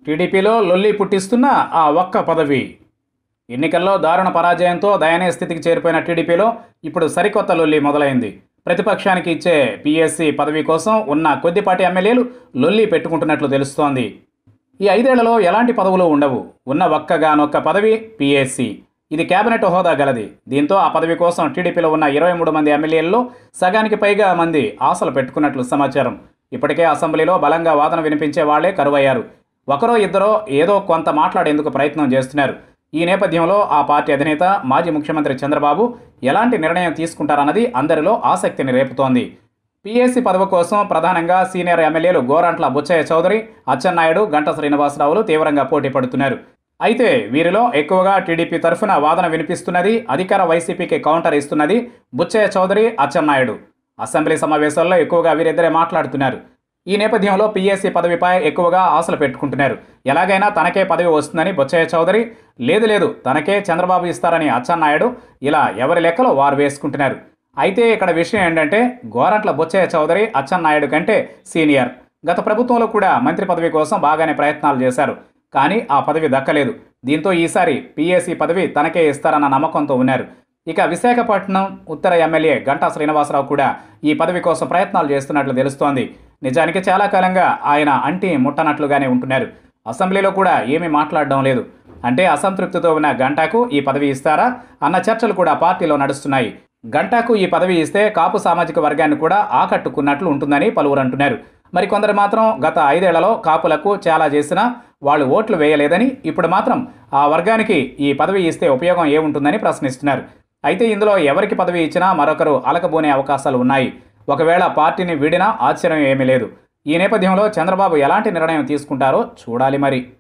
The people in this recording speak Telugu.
టీడీపీలో లొల్లి పుట్టిస్తున్న ఆ ఒక్క పదవి ఎన్నికల్లో దారుణ పరాజయంతో దయనీయ స్థితికి చేరిపోయిన టీడీపీలో ఇప్పుడు సరికొత్త లొల్లి మొదలైంది ప్రతిపక్షానికి ఇచ్చే పీఎస్సీ పదవి కోసం ఉన్న కొద్దిపాటి ఎమ్మెల్యేలు లొల్లి పెట్టుకుంటున్నట్లు తెలుస్తోంది ఈ ఐదేళ్లలో ఎలాంటి పదవులు ఉండవు ఉన్న ఒక్కగానొక్క పదవి పీఎస్సీ ఇది కేబినెట్ హోదా గలది దీంతో ఆ పదవి కోసం టీడీపీలో ఉన్న ఇరవై మూడు మంది ఎమ్మెల్యేల్లో సగానికి పైగా మంది ఆశలు పెట్టుకున్నట్లు సమాచారం ఇప్పటికే అసెంబ్లీలో బలంగా వాదన వినిపించే వాళ్లే కరువయ్యారు ఒకరో ఇద్దరో ఏదో కొంత మాట్లాడేందుకు ప్రయత్నం చేస్తున్నారు ఈ నేపథ్యంలో ఆ పార్టీ అధినేత మాజీ ముఖ్యమంత్రి చంద్రబాబు ఎలాంటి నిర్ణయం తీసుకుంటారన్నది అందరిలో ఆసక్తిని రేపుతోంది పీఎస్సీ పదవి కోసం ప్రధానంగా సీనియర్ ఎమ్మెల్యేలు గోరంట్ల బుచ్చయ్య చౌదరి అచ్చెన్నాయుడు గంట శ్రీనివాసరావులు తీవ్రంగా పోటీ పడుతున్నారు అయితే వీరిలో ఎక్కువగా టీడీపీ తరఫున వాదన వినిపిస్తున్నది అధికార వైసీపీకి కౌంటర్ ఇస్తున్నది బుచ్చయ్య చౌదరి అచ్చెన్నాయుడు అసెంబ్లీ సమావేశాల్లో ఎక్కువగా వీరిద్దరే మాట్లాడుతున్నారు ఈ నేపథ్యంలో పీఎస్సీ పదవిపై ఎక్కువగా ఆశలు పెట్టుకుంటున్నారు ఎలాగైనా తనకే పదవి వస్తుందని బొచ్చయ్య చౌదరి లేదు లేదు తనకే చంద్రబాబు ఇస్తారని అచ్చెన్నాయుడు ఇలా ఎవరి లెక్కలో వారు వేసుకుంటున్నారు అయితే ఇక్కడ విషయం ఏంటంటే గోరంట్ల బొచ్చయ్య చౌదరి అచ్చెన్నాయుడు కంటే సీనియర్ గత ప్రభుత్వంలో కూడా మంత్రి పదవి కోసం బాగానే ప్రయత్నాలు చేశారు కానీ ఆ పదవి దక్కలేదు దీంతో ఈసారి పీఏసీ పదవి తనకే ఇస్తారన్న నమ్మకంతో ఉన్నారు ఇక విశాఖపట్నం ఉత్తర ఎమ్మెల్యే గంటా శ్రీనివాసరావు కూడా ఈ పదవి కోసం ప్రయత్నాలు చేస్తున్నట్లు తెలుస్తోంది నిజానికి చాలా కాలంగా ఆయన అంటి ముట్టనట్లుగానే ఉంటున్నారు అసెంబ్లీలో కూడా ఏమీ మాట్లాడడం లేదు అంటే అసంతృప్తితో ఉన్న గంటాకు ఈ పదవి ఇస్తారా అన్న చర్చలు కూడా పార్టీలో నడుస్తున్నాయి గంటాకు ఈ పదవి ఇస్తే కాపు సామాజిక వర్గాన్ని కూడా ఆకట్టుకున్నట్లు ఉంటుందని పలువురు అంటున్నారు మరికొందరు మాత్రం గత ఐదేళ్లలో కాపులకు చాలా చేసినా వాళ్ళు ఓట్లు వేయలేదని ఇప్పుడు మాత్రం ఆ వర్గానికి ఈ పదవి ఇస్తే ఉపయోగం ఏముంటుందని ప్రశ్నిస్తున్నారు అయితే ఇందులో ఎవరికి పదవి ఇచ్చినా మరొకరు అలకబోనే అవకాశాలు ఉన్నాయి ఒకవేళ పార్టీని వీడినా ఆశ్చర్యం ఏమీ లేదు ఈ నేపథ్యంలో చంద్రబాబు ఎలాంటి నిర్ణయం తీసుకుంటారో చూడాలి మరి